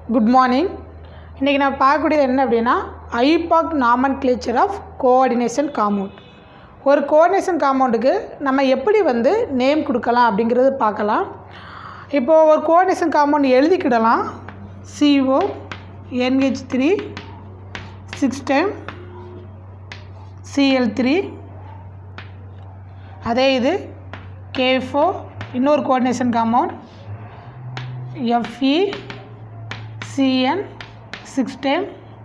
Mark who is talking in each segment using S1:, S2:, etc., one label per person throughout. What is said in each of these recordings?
S1: good morning இன்றைக்கி நான் பார்க்கக்கூடியது என்ன அப்படின்னா IUPAC nomenclature of coordination compound ஒரு கோஆர்டினேஷன் காம்பவுண்டுக்கு நம்ம எப்படி வந்து நேம் கொடுக்கலாம் அப்படிங்கிறது பார்க்கலாம் இப்போது ஒரு கோஆர்டினேஷன் காம்பவுண்ட் எழுதிக்கிடலாம் C O N H three six time C L three அதே இது கே ஃபோர் இன்னொரு coordination compound F E C N six time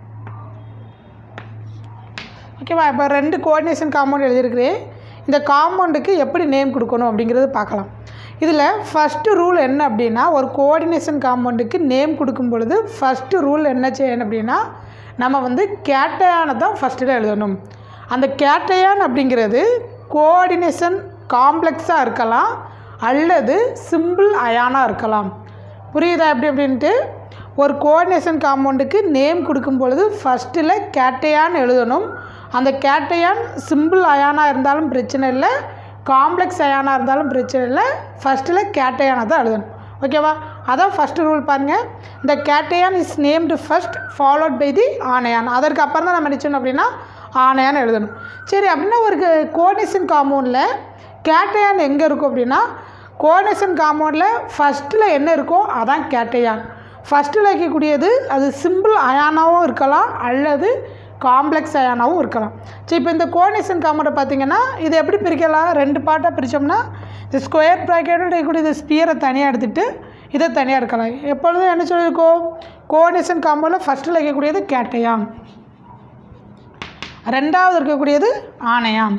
S1: ஓகேவா இப்போ ரெண்டு கோஆர்டினேஷன் காம்பவுண்ட் எழுதியிருக்கிறேன் இந்த காம்பவுண்டுக்கு எப்படி நேம் கொடுக்கணும் அப்படிங்கிறது பார்க்கலாம் இதில் ஃபஸ்ட்டு ரூல் என்ன அப்படின்னா ஒரு கோஆர்டினேஷன் காம்பவுண்டுக்கு நேம் கொடுக்கும் பொழுது ஃபஸ்ட்டு ரூல் என்ன செய்யணும் அப்படின்னா நம்ம வந்து கேட்டையானை தான் ஃபஸ்ட்டில் எழுதணும் அந்த கேட்டையான் அப்படிங்கிறது கோஆர்டினேஷன் காம்ப்ளெக்ஸாக இருக்கலாம் அல்லது சிம்பிள் அயானாக இருக்கலாம் புரியுதா எப்படி அப்படின்ட்டு ஒரு கோஆர்டினேஷன் காம்பவுண்டுக்கு நேம் கொடுக்கும் பொழுது ஃபஸ்ட்டில் கேட்டையான் எழுதணும் அந்த கேட்டையான் சிம்பிள் அயானாக இருந்தாலும் பிரச்சனை இல்லை காம்ப்ளெக்ஸ் அயானாக இருந்தாலும் பிரச்சனை இல்லை ஃபஸ்ட்டில் கேட்டையானை தான் எழுதணும் ஓகேவா அதான் ஃபஸ்ட்டு ரூல் பாருங்கள் இந்த cation is named first followed by the anion அதற்கு அப்புறம் தான் நம்ம நினச்சோம் அப்படின்னா ஆனையான் எழுதணும் சரி அப்படின்னா ஒரு கோஆர்டினேஷன் காம்பவுண்டில் கேட்டையான் எங்கே இருக்கும் அப்படின்னா கோஆர்டினேஷன் காம்பவுண்டில் ஃபஸ்ட்டில் என்ன இருக்கோ அதான் கேட்டையான் ஃபஸ்ட்டில் வைக்கக்கூடியது அது சிம்பிள் அயானாவும் இருக்கலாம் அல்லது காம்ப்ளெக்ஸ் அயானாவும் இருக்கலாம் சரி இப்போ இந்த கோஆர்டினேஷன் காம்பவுண்டை பார்த்தீங்கன்னா இதை எப்படி பிரிக்கலாம் ரெண்டு பார்ட்டாக பிரித்தோம்னா இந்த ஸ்கொயர் ப்ராக்கெட்டோட இருக்கக்கூடிய இந்த ஸ்பியரை தனியாக எடுத்துகிட்டு இதை தனியாக இருக்கலாம் எப்பொழுதும் என்ன சொல்லியிருக்கோம் கோஆர்டினேஷன் காம்பவுண்டில் ஃபஸ்ட்டில் வைக்கக்கூடியது கேட்டையான் ரெண்டாவது இருக்கக்கூடியது ஆணையான்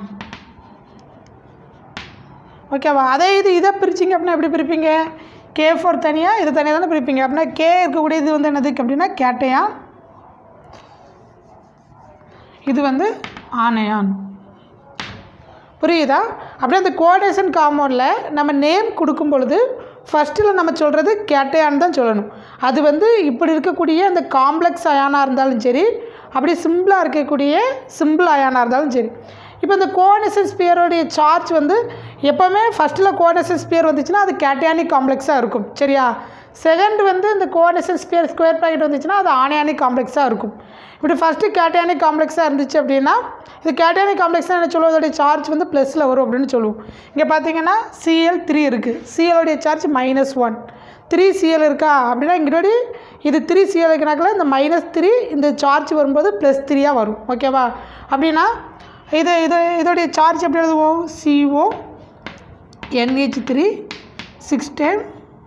S1: ஓகேவா அதே இது இதை பிரிச்சிங்க அப்படின்னா எப்படி பிரிப்பீங்க கே ஃபோர் தனியாக இது தனியாக தானே பிரிப்பீங்க அப்படின்னா கே இருக்கக்கூடிய இது வந்து என்னது அப்படின்னா கேட்டையான் இது வந்து ஆணையான் புரியுதா அப்படியே அந்த கோஆர்டினேஷன் காம்பவுண்டில் நம்ம நேம் கொடுக்கும் பொழுது ஃபஸ்ட்டில் நம்ம சொல்கிறது கேட்டையான் தான் சொல்லணும் அது வந்து இப்படி இருக்கக்கூடிய அந்த காம்ப்ளெக்ஸ் அயானாக இருந்தாலும் சரி அப்படி சிம்பிளாக இருக்கக்கூடிய சிம்பிள் அயானாக இருந்தாலும் சரி இப்போ இந்த கோஆர்டினேஷன் ஸ்பியரோடைய சார்ஜ் வந்து எப்போவுமே ஃபஸ்ட்டில் கோஆர்டினேஷன் ஸ்பியர் வந்துச்சுன்னா அது கேட்டையானிக் காம்ப்ளெக்ஸாக இருக்கும் சரியா செகண்ட் வந்து இந்த கோஆர்டினேஷன் ஸ்பியர் ஸ்கொயர் ப்ராக்கெட் வந்துச்சுன்னா அது ஆனியானிக் காம்ப்ளெக்ஸாக இருக்கும் இப்படி ஃபஸ்ட்டு கேட்டையானிக் காம்ப்ளெக்ஸாக இருந்துச்சு அப்படின்னா இது கேட்டையானிக் காம்ப்ளெக்ஸாக என்ன சொல்லுவோம் அதோடைய சார்ஜ் வந்து ப்ளஸில் வரும் அப்படின்னு சொல்லுவோம் இங்கே பார்த்தீங்கன்னா சிஎல் த்ரீ இருக்குது சிஎலோடைய charge minus one three C L இருக்கா அப்படின்னா இங்கோடி இது த்ரீ சிஎல் இருக்கிறனாக்கில் இந்த மைனஸ் த்ரீ இந்த சார்ஜ் வரும்போது ப்ளஸ் த்ரீயாக வரும் ஓகேவா அப்படின்னா இது இது இதோடைய சார்ஜ் எப்படி எழுதுவோம் C O N H three six then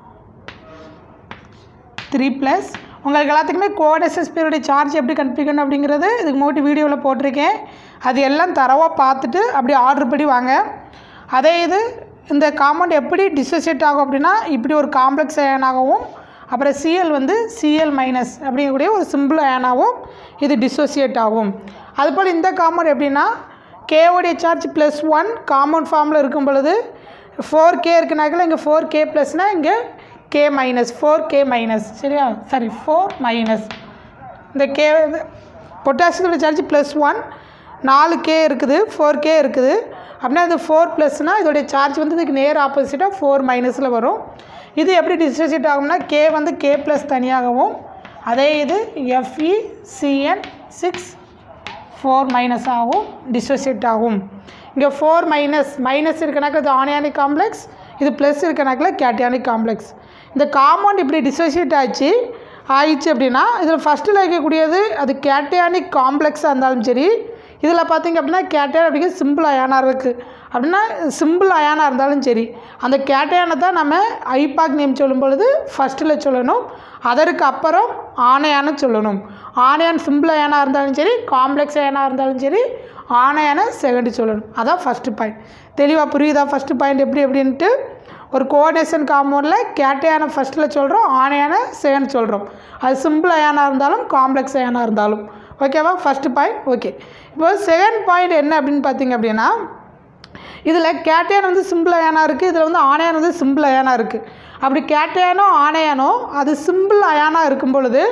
S1: three plus உங்களுக்கு எல்லாத்துக்குமே கோடெசஸ் பீரியடைய சார்ஜ் எப்படி கண்டுபிடிக்கணும் அப்படிங்கிறது இதுக்கு முன்னாடி வீடியோவில் போட்டிருக்கேன் அது எல்லாம் தரவாக பார்த்துட்டு அப்படி ஆர்டர் படி வாங்க அதே இது இந்த காம்பவுண்ட் எப்படி டிசோசியேட் ஆகும் அப்படின்னா இப்படி ஒரு காம்ப்ளெக்ஸ் அயனாகவும் அப்புறம் சிஎல் வந்து சிஎல் மைனஸ் அப்படிங்கக்கூடிய ஒரு சிம்பிள் அயனாகவும் இது டிசோசியேட் ஆகும் அதுபோல் இந்த காம்பவுண்ட் எப்படின்னா கேவோடைய சார்ஜ் ப்ளஸ் ஒன் காம்பவுண்ட் ஃபார்மில் இருக்கும் பொழுது ஃபோர் கே இருக்குனாக்கில் இங்கே ஃபோர் கே ப்ளஸ்னால் இங்கே K minus four K minus சரியா சாரி ஃபோர் மைனஸ் இந்த கே பொட்டாசியத்தோட சார்ஜ் ப்ளஸ் ஒன் நாலு கே இருக்குது ஃபோர் கே இருக்குது அப்படின்னா இது ஃபோர் ப்ளஸ்னால் இதோடைய சார்ஜ் வந்து இதுக்கு நேர் ஆப்போசிட்டாக ஃபோர் மைனஸில் வரும் இது எப்படி டிஸ்ட்ரிபியூட் ஆகும்னா கே வந்து கே ப்ளஸ் தனியாகவும் அதே இது F E C N six four minus ஆகும் டிஸ்ட்ரிபியூட் ஆகும் இங்கே ஃபோர் மைனஸ் மைனஸ் இருக்கனாக்க இது ஆனியானிக் காம்ப்ளெக்ஸ் இது ப்ளஸ் இருக்கனாக்கில் கேட்டியானிக் காம்ப்ளெக்ஸ் இந்த காம்பவுண்ட் இப்படி டிசோசியேட் ஆச்சு ஆயிடுச்சு அப்படின்னா இதில் ஃபஸ்ட்டில் இருக்கக்கூடியது அது கேட்டியானிக் காம்ப்ளெக்ஸாக இருந்தாலும் சரி இதில் பார்த்திங்க அப்படின்னா கேட்டையான் அப்படிங்கிறது சிம்பிள் அயானாக இருக்குது அப்படின்னா சிம்பிள் அயானாக இருந்தாலும் சரி அந்த கேட்டையானை தான் நம்ம ஐபாக் நேம் சொல்லும் பொழுது ஃபஸ்ட்டில் சொல்லணும் அதற்கு அப்புறம் ஆணையான சொல்லணும் ஆணையான் சிம்பிள் அயானாக இருந்தாலும் சரி காம்ப்ளெக்ஸ் அயானாக இருந்தாலும் சரி ஆணையான செகண்டு சொல்லணும் அதான் ஃபஸ்ட்டு பாயிண்ட் தெளிவாக புரியுதா ஃபஸ்ட்டு பாயிண்ட் எப்படி எப்படின்ட்டு ஒரு கோஆர்டினேஷன் காம்பவுண்டில் கேட்டையான ஃபஸ்ட்டில் சொல்கிறோம் ஆணையான செகண்ட் சொல்கிறோம் அது சிம்பிள் அயானாக இருந்தாலும் காம்ப்ளெக்ஸ் அயானாக இருந்தாலும் ஓகேவா ஃபஸ்ட்டு பாயிண்ட் ஓகே இப்போ செகண்ட் பாயிண்ட் என்ன அப்படின்னு பார்த்தீங்க அப்படின்னா இதில் கேட்டையான் வந்து சிம்பிள் அயானா இருக்குது இதில் வந்து ஆணையான் வந்து சிம்பிள் அயானா இருக்குது அப்படி கேட்டையானோ ஆணையானோ அது சிம்பிள் அயானா இருக்கும் பொழுது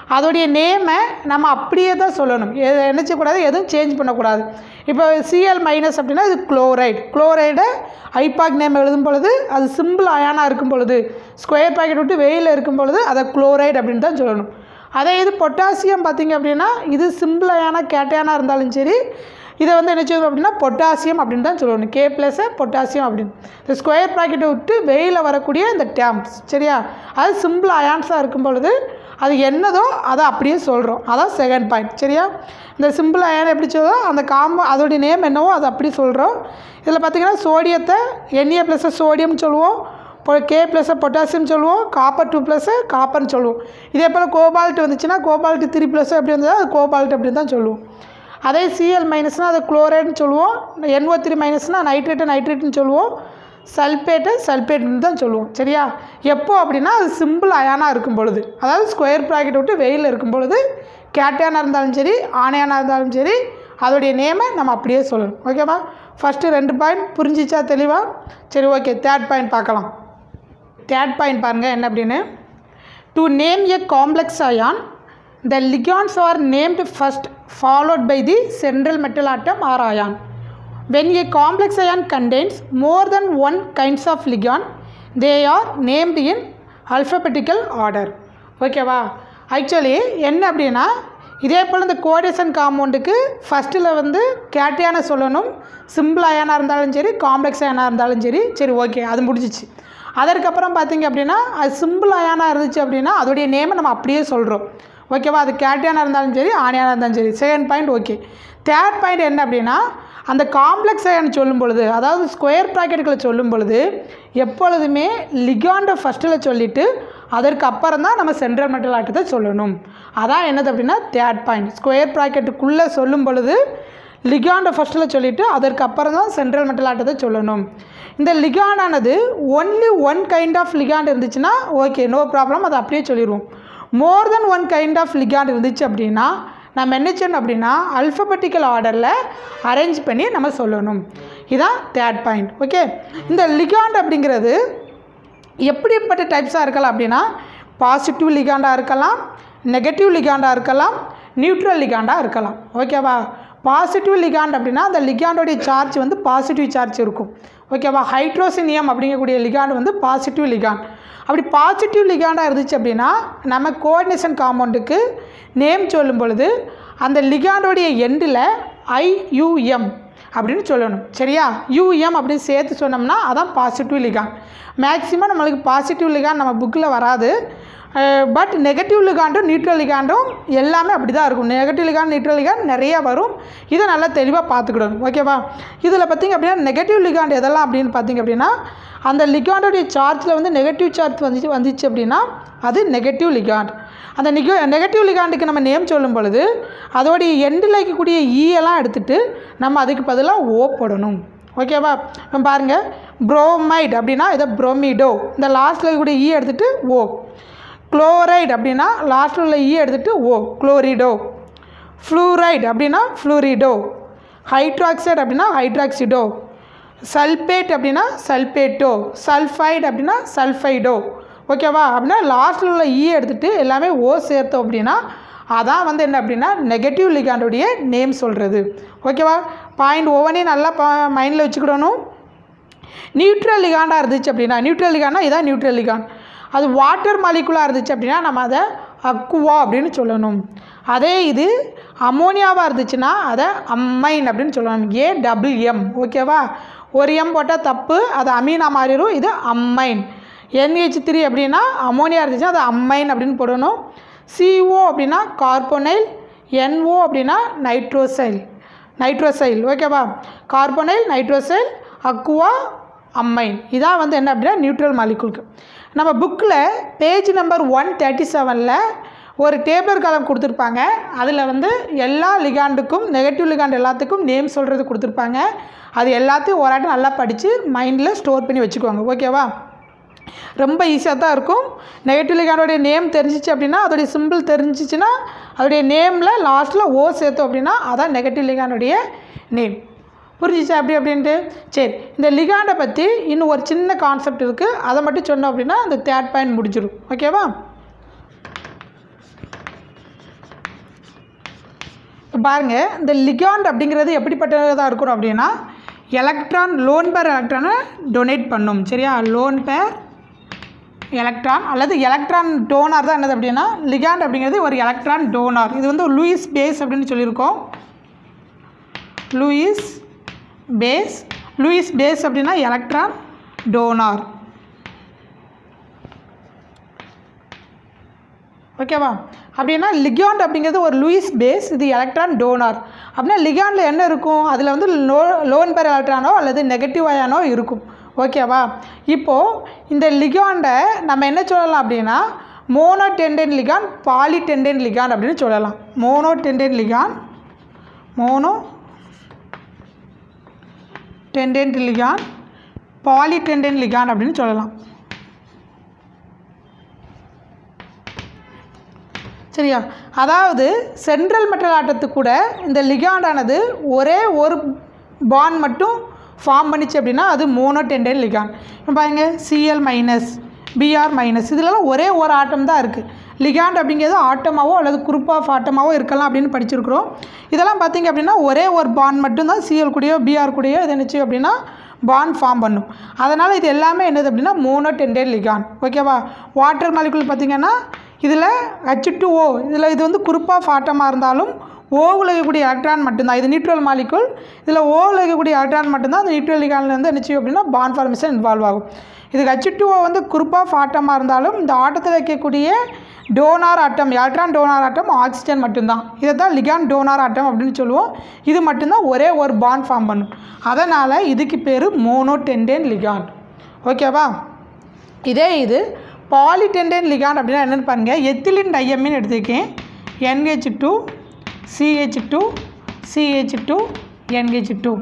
S1: அதோடைய நேமை நம்ம அப்படியே தான் சொல்லணும் எது என்ன செய்யக்கூடாது எதுவும் சேஞ்ச் பண்ணக்கூடாது இப்போ சிஎல் மைனஸ் அப்படின்னா இது குளோரைடு குளோரைடை ஐபாக் நேம் எழுதும் பொழுது அது சிம்பிள் அயானாக இருக்கும் பொழுது ஸ்கொயர் பாக்கெட் விட்டு வெயிலில் இருக்கும் பொழுது அதை குளோரைடு அப்படின்னு தான் சொல்லணும் அதே இது பொட்டாசியம் பார்த்திங்க அப்படின்னா இது சிம்பிள் அயானா கேட்டையானா இருந்தாலும் சரி இதை வந்து என்ன செய்யணும் அப்படின்னா பொட்டாசியம் அப்படின்னு தான் சொல்லணும் கே ப்ளஸ்ஸை பொட்டாசியம் அப்படின்னு இந்த ஸ்கொயர் ப்ராக்கெட்டை விட்டு வெயிலில் வரக்கூடிய இந்த டேம்ப்ஸ் சரியா அது சிம்பிள் அயான்ஸாக இருக்கும் பொழுது அது என்னதோ அதை அப்படியே சொல்கிறோம் அதான் செகண்ட் பாயிண்ட் சரியா இந்த சிம்பிள் அயன் எப்படி சொல்லுவோம் அந்த காம்போ அதோடைய நேம் என்னவோ அதை அப்படி சொல்கிறோம் இதில் பார்த்திங்கன்னா சோடியத்தை என்ஏ ப்ளஸ்ஸை சோடியம் சொல்லுவோம் இப்போ கே ப்ளஸ்ஸை பொட்டாசியம் சொல்லுவோம் காப்பர் டூ ப்ளஸ்ஸை காப்பர்னு சொல்லுவோம் இதே போல் கோபால்ட் வந்துச்சுன்னா கோபால்ட் த்ரீ ப்ளஸ் எப்படி வந்ததோ அது கோபால்ட் அப்படின்னு தான் சொல்லுவோம் அதே சிஎல் மைனஸ்னால் அதை குளோரைடுன்னு சொல்லுவோம் என்ஓ த்ரீ மைனஸ்னால் நைட்ரேட்டை நைட்ரேட்னு சொல்லுவோம் சல்பேட்டை சல்பேட்னு தான் சொல்லுவோம் சரியா எப்போ அப்படின்னா அது சிம்பிள் அயானாக இருக்கும் பொழுது அதாவது ஸ்கொயர் ப்ராக்கெட் விட்டு வெயிலில் இருக்கும் பொழுது கேட்டையானாக இருந்தாலும் சரி ஆணையானாக இருந்தாலும் சரி அதோடைய நேமை நம்ம அப்படியே சொல்லணும் ஓகேவா ஃபஸ்ட்டு ரெண்டு பாயிண்ட் புரிஞ்சிச்சா தெளிவாக சரி ஓகே தேர்ட் பாயிண்ட் பார்க்கலாம் தேர்ட் பாயிண்ட் பாருங்கள் என்ன அப்படின்னு to name a complex ion the ligands are named first followed by the central metal atom or ion when a complex ion contains more than one kinds of ligand they are named in alphabetical order ஓகேவா actually என்ன அப்படின்னா இதே போல் இந்த கோடேசன் காம்பவுண்டுக்கு ஃபஸ்ட்டில் வந்து கேட்டியான சொல்லணும் simple அயனாக இருந்தாலும் சரி காம்ப்ளெக்ஸ் அயனாக இருந்தாலும் சரி சரி ஓகே அது முடிஞ்சிச்சு அதற்கப்புறம் பார்த்தீங்க அப்படின்னா அது சிம்பிள் அயானாக இருந்துச்சு அப்படின்னா அதோடைய நேமை நம்ம அப்படியே சொல்கிறோம் ஓகேவா அது கேட்டியானாக இருந்தாலும் சரி ஆணியானாக இருந்தாலும் சரி second point okay third point என்ன அப்படின்னா அந்த காம்ப்ளெக்ஸ் அயன் சொல்லும் பொழுது அதாவது ஸ்கொயர் ப்ராக்கெட்டுகளை சொல்லும் பொழுது எப்பொழுதுமே லிகாண்டை ஃபஸ்ட்டில் சொல்லிவிட்டு அதற்கு அப்புறம் தான் நம்ம சென்ட்ரல் மெட்டல் ஆட்டத்தை சொல்லணும் அதான் என்னது அப்படின்னா தேர்ட் பாயிண்ட் ஸ்கொயர் ப்ராக்கெட்டுக்குள்ளே சொல்லும் பொழுது லிகாண்டை ஃபஸ்ட்டில் சொல்லிவிட்டு அதற்கு அப்புறம் தான் சென்ட்ரல் மெட்டல் ஆட்டத்தை சொல்லணும் இந்த லிகாண்டானது only one kind of ligand இருந்துச்சுன்னா ஓகே நோ ப்ராப்ளம் அதை அப்படியே சொல்லிடுவோம் more than one kind of ligand இருந்துச்சு அப்படின்னா நம்ம என்ன செய்யணும் அப்படின்னா அல்ஃபபெட்டிக்கல் ஆர்டரில் அரேஞ்ச் பண்ணி நம்ம சொல்லணும் இதான் தேர்ட் பாயிண்ட் ஓகே இந்த லிகாண்ட் அப்படிங்கிறது எப்படிப்பட்ட டைப்ஸாக இருக்கலாம் அப்படின்னா பாசிட்டிவ் லிகாண்டாக இருக்கலாம் நெகட்டிவ் லிகாண்டாக இருக்கலாம் நியூட்ரல் லிகாண்டாக இருக்கலாம் ஓகேவா பாசிட்டிவ் லிகாண்ட் அப்படின்னா அந்த லிகாண்டோடைய சார்ஜ் வந்து பாசிட்டிவ் சார்ஜ் இருக்கும் ஓகேவா ஹைட்ரோசினியம் அப்படிங்கக்கூடிய லிகாண்ட் வந்து பாசிட்டிவ் லிகாண்ட் அப்படி பாசிட்டிவ் லிகாண்டாக இருந்துச்சு அப்படின்னா நம்ம கோஆர்டினேஷன் காம்பவுண்டுக்கு நேம் சொல்லும் பொழுது அந்த லிகாண்டோடைய எண்டில் ஐயூஎம் அப்படின்னு சொல்லணும் சரியா யூஎம் அப்படின்னு சேர்த்து சொன்னோம்னா அதான் பாசிட்டிவ் லிகாண்ட் மேக்ஸிமம் நம்மளுக்கு பாசிட்டிவ் லிகாண்ட் நம்ம புக்கில் வராது பட் நெகட்டிவ் லிகாண்டும் நியூட்ரல் லிகாண்டும் எல்லாமே அப்படி தான் இருக்கும் நெகட்டிவ் லிகாண்ட் நியூட்ரல் லிகாண்ட் நிறையா வரும் இதை நல்லா தெளிவாக பார்த்துக்கிடணும் ஓகேவா இதில் பார்த்திங்க அப்படின்னா நெகட்டிவ் லிகாண்ட் எதெல்லாம் அப்படின்னு பார்த்திங்க அப்படின்னா அந்த லிகாண்டோடைய சார்ஜில் வந்து நெகட்டிவ் சார்ஜ் வந்துச்சு வந்துச்சு அப்படின்னா அது நெகட்டிவ் லிகாண்ட் அந்த நிக நெகட்டிவ் லிகாண்டுக்கு நம்ம நேம் சொல்லும் பொழுது அதோடைய எண்டில் இருக்கக்கூடிய ஈயெல்லாம் எடுத்துகிட்டு நம்ம அதுக்கு பதிலாக ஓ போடணும் ஓகேவா இப்போ பாருங்கள் ப்ரோமைட் அப்படின்னா இதை ப்ரோமிடோ இந்த லாஸ்ட்டில் இருக்கக்கூடிய ஈ எடுத்துகிட்டு ஓ குளோரைடு அப்படின்னா லாஸ்ட்டில் உள்ள ஈ எடுத்துகிட்டு ஓ குளோரிடோ ஃப்ளூரைடு அப்படின்னா ஃப்ளூரிடோ ஹைட்ராக்சைடு அப்படின்னா ஹைட்ராக்சிடோ சல்பேட் அப்படின்னா சல்பேட்டோ சல்ஃபைடு அப்படின்னா சல்ஃபைடோ ஓகேவா அப்படின்னா லாஸ்ட்டில் உள்ள ஈ எடுத்துகிட்டு எல்லாமே ஓ சேர்த்தோம் அப்படின்னா அதான் வந்து என்ன அப்படின்னா நெகட்டிவ் லிகாண்டோடைய நேம் சொல்கிறது ஓகேவா பாயிண்ட் ஒவ்வொன்றையும் நல்லா பா மைண்டில் வச்சுக்கிடணும் நியூட்ரல் லிகாண்டாக இருந்துச்சு அப்படின்னா நியூட்ரல் லிகாண்டா இதான் நியூட்ரல் லிகாண்ட் அது வாட்டர் மாலிகுலாக இருந்துச்சு அப்படின்னா நம்ம அதை அக்குவா அப்படின்னு சொல்லணும் அதே இது அமோனியாவாக இருந்துச்சுன்னா அதை அம்மைன் அப்படின்னு சொல்லணும் ஏ டபுள் எம் ஓகேவா ஒரு எம் போட்டால் தப்பு அது அமீனா மாறிடும் இது அம்மைன் என்ஹெச் த்ரீ அப்படின்னா அமோனியா இருந்துச்சுன்னா அது அம்மைன் அப்படின்னு போடணும் சிஓ அப்படின்னா கார்போனைல் என்ஓ அப்படின்னா நைட்ரோசைல் நைட்ரோசைல் ஓகேவா கார்போனைல் நைட்ரோசைல் அக்குவா அம்மைன் இதான் வந்து என்ன அப்படின்னா நியூட்ரல் மாலிகுலுக்கு நம்ம புக்கில் பேஜ் நம்பர் ஒன் தேர்ட்டி செவனில் ஒரு டேபிள் காலம் கொடுத்துருப்பாங்க அதில் வந்து எல்லா லிகாண்டுக்கும் நெகட்டிவ் லிகாண்ட் எல்லாத்துக்கும் நேம் சொல்கிறது கொடுத்துருப்பாங்க அது எல்லாத்தையும் ஒரு ஆட்டம் நல்லா படித்து மைண்டில் ஸ்டோர் பண்ணி வச்சுக்குவாங்க ஓகேவா ரொம்ப ஈஸியாக தான் இருக்கும் நெகட்டிவ் லிகாண்டோடைய நேம் தெரிஞ்சிச்சு அப்படின்னா அதோடைய சிம்பிள் தெரிஞ்சிச்சுன்னா அதோடைய நேமில் லாஸ்ட்டில் ஓ சேர்த்தோம் அப்படின்னா அதான் நெகட்டிவ் லிகாண்டோடைய நேம் புரிஞ்சிச்சா அப்படி அப்படின்ட்டு சரி இந்த லிகாண்டை பற்றி இன்னும் ஒரு சின்ன கான்செப்ட் இருக்குது அதை மட்டும் சொன்னோம் அப்படின்னா அந்த தேர்ட் பாயிண்ட் முடிஞ்சிடும் ஓகேவா இப்போ பாருங்கள் இந்த லிகாண்ட் அப்படிங்கிறது எப்படிப்பட்டதாக இருக்கணும் அப்படின்னா எலக்ட்ரான் லோன் பேர் எலக்ட்ரானை டொனேட் பண்ணும் சரியா லோன் பேர் எலக்ட்ரான் அல்லது எலக்ட்ரான் டோனார் தான் என்னது அப்படின்னா லிகாண்ட் அப்படிங்கிறது ஒரு எலக்ட்ரான் டோனார் இது வந்து லூயிஸ் பேஸ் அப்படின்னு சொல்லியிருக்கோம் லூயிஸ் பேஸ் லூயிஸ் பேஸ் அப்படின்னா எலக்ட்ரான் டோனார் ஓகேவா அப்படின்னா லிகாண்ட் அப்படிங்கிறது ஒரு லூயிஸ் பேஸ் இது எலக்ட்ரான் டோனார் அப்படின்னா லிகாண்டில் என்ன இருக்கும் அதில் வந்து லோ லோன் பேர் எலக்ட்ரானோ அல்லது நெகட்டிவ் அயானோ இருக்கும் ஓகேவா இப்போது இந்த லிகாண்டை நம்ம என்ன சொல்லலாம் அப்படின்னா monodentate ligand polydentate ligand அப்படின்னு சொல்லலாம் monodentate ligand monodentate ligand polydentate ligand அப்படின்னு சொல்லலாம் சரியா அதாவது சென்ட்ரல் மெட்டல் ஆட்டத்துக்கு கூட இந்த லிகாண்டானது ஒரே ஒரு பாண்ட் மட்டும் ஃபார்ம் பண்ணிச்சு அப்படின்னா அது மோனோடெண்டல் லிகான் இப்போ பாருங்க சிஎல் மைனஸ் பிஆர் மைனஸ் இதுலலாம் ஒரே ஒரு ஆட்டம் தான் இருக்குது லிகாண்ட் அப்படிங்கிறது ஆட்டமாவோ அல்லது குரூப் ஆஃப் ஆட்டமாவோ இருக்கலாம் அப்படின்னு படிச்சிருக்கிறோம் இதெல்லாம் பார்த்தீங்க அப்படின்னா ஒரே ஒரு பாண்ட் மட்டும்தான் சிஎல் கூடயோ பிஆர் கூடயோ இது என்னச்சு அப்படின்னா பாண்ட் ஃபார்ம் பண்ணும் அதனால் இது எல்லாமே என்னது அப்படின்னா மோனோடெண்டல் லிகான் ஓகேவா வாட்டர் மாலிகுல் பார்த்தீங்கன்னா இதில் ஹச் டூ ஓ இதில் இது வந்து குரூப்பாக ஆட்டமாக இருந்தாலும் ஓவில் இருக்கக்கூடிய எலக்ட்ரான் மட்டும்தான் இது நியூட்ரல் மாலிகுல் இதில் ஓவில் இருக்கக்கூடிய எலக்ட்ரான் மட்டும்தான் அந்த நியூட்ரல் லிகானில் வந்து என்ன செய்யும் அப்படின்னா பாண்ட் ஃபார்மேஷன் இன்வால்வ் ஆகும் இது ஹச் டூ ஓ வந்து குரூப்பாக ஆட்டமாக இருந்தாலும் இந்த ஆட்டத்தில் வைக்கக்கூடிய donor atom electron donor atom oxygen மட்டும்தான் இதை தான் லிகான் டோனார் ஆட்டம் அப்படின்னு சொல்லுவோம் இது மட்டும்தான் ஒரே ஒரு பாண்ட் ஃபார்ம் பண்ணும் அதனால் இதுக்கு பேர் மோனோடெண்டேன் லிகான் ஓகேவா இதே இது பாலிடெண்டேன் லிகான் அப்படின்னா என்னென்னு பாருங்கள் எத்திலின் டையமின்னு எடுத்துக்கேன் N H two C H two C H two N H two